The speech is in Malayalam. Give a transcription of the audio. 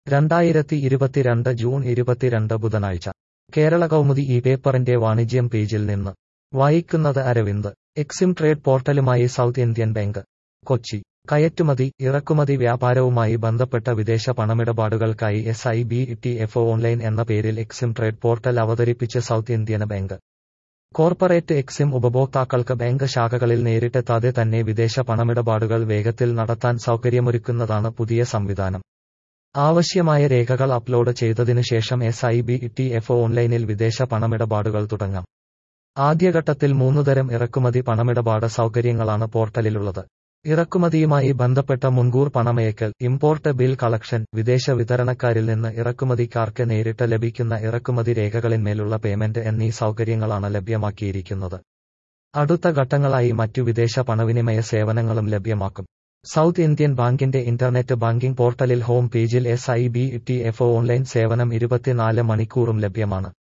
രണ്ടായിരത്തി ഇരുപത്തിരണ്ട് ജൂൺ ഇരുപത്തിരണ്ട് ബുധനാഴ്ച കേരള കൗമുദി ഈ പേപ്പറിന്റെ വാണിജ്യം പേജിൽ നിന്ന് വായിക്കുന്നത് അരവിന്ദ് എക്സിം ട്രേഡ് പോർട്ടലുമായി സൗത്ത് ഇന്ത്യൻ ബാങ്ക് കൊച്ചി കയറ്റുമതി ഇറക്കുമതി വ്യാപാരവുമായി ബന്ധപ്പെട്ട വിദേശ പണമിടപാടുകൾക്കായി S I B T F online എന്ന പേരിൽ എക്സിം ട്രേഡ് പോർട്ടൽ അവതരിപ്പിച്ച് South Indian bank corporate EXIM ഉപഭോക്താക്കൾക്ക് ബാങ്ക് ശാഖകളിൽ നേരിട്ടെത്താതെ തന്നെ വിദേശ പണമിടപാടുകൾ വേഗത്തിൽ നടത്താൻ സൗകര്യമൊരുക്കുന്നതാണ് പുതിയ സംവിധാനം ആവശ്യമായ രേഖകൾ അപ്ലോഡ് ചെയ്തതിനു ശേഷം S I B T F ഓൺലൈനിൽ വിദേശ പണമിടപാടുകൾ തുടങ്ങാം ആദ്യഘട്ടത്തിൽ മൂന്നുതരം ഇറക്കുമതി പണമിടപാട് സൗകര്യങ്ങളാണ് പോർട്ടലിലുള്ളത് ഇറക്കുമതിയുമായി ബന്ധപ്പെട്ട മുൻകൂർ പണമയക്കൽ ഇമ്പോർട്ട് ബിൽ കളക്ഷൻ വിദേശ വിതരണക്കാരിൽ നിന്ന് ഇറക്കുമതിക്കാർക്ക് നേരിട്ട് ലഭിക്കുന്ന ഇറക്കുമതി രേഖകളിന്മേലുള്ള പേയ്മെന്റ് എന്നീ സൗകര്യങ്ങളാണ് ലഭ്യമാക്കിയിരിക്കുന്നത് അടുത്ത ഘട്ടങ്ങളായി മറ്റു വിദേശ പണവിനിമയ സേവനങ്ങളും ലഭ്യമാക്കും സൗത്ത് ഇന്ത്യൻ ബാങ്കിന്റെ ഇന്റർനെറ്റ് ബാങ്കിംഗ് പോർട്ടലിൽ ഹോം പേജിൽ S I B T F online സേവനം ഇരുപത്തിനാല് മണിക്കൂറും ലഭ്യമാണ്